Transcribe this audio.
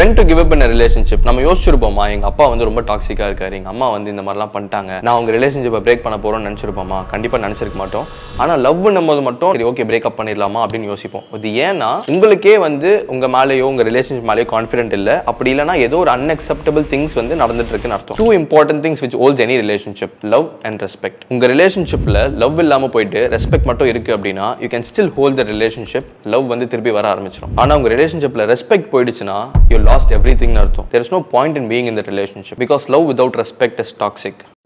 when to give up in a relationship நம்ம யோசிச்சிருப்போமா எங்க அப்பா வந்து ரொம்ப டாக்ஸிக்கா இருக்காரு எங்க அம்மா வந்து இந்த மாதிரிலாம் பண்ணிட்டாங்க நான் உங்க ரிலேஷன்ஷிப்பை பிரேக் பண்ண போறோம்னு நினைச்சிருப்போமா கண்டிப்பா நினைச்சிருக்க மாட்டோம் ஆனா லவ்னும் போது மட்டும் சரி ஓகே பிரேக்கப் பண்ணிடலாமா அப்படின்னு யோசிப்போம் இது ஏன்னா உங்களுக்கே வந்து உங்க மேலேயோ உங்க ரிலேஷன்ஷிப் மேலேயோ கான்ஃபிடென்ட் இல்ல அப்படி இல்லைன்னா ஏதோ ஒரு அன்அக்செப்டபிள் திங்ஸ் வந்து நடந்துட்டு இருக்குன்னு அர்த்தம் two important things which holds any relationship love and respect உங்க ரிலேஷன்ஷிப்ல லவ் இல்லாம போயிட்டு ரெஸ்பெக்ட் மட்டும் இருக்கு அப்படின்னா you can still hold the relationship love வந்து திருப்பி வர ஆரம்பிச்சிடும் ஆனா உங்க ரிலேஷன்ஷிப்ல ரெஸ்பெக்ட் போயிடுச்சுன்னா யூ லாஸ்ட் எவ்ரி திங்னு அர்த்தம் there is no point in being in the relationship because love without respect is toxic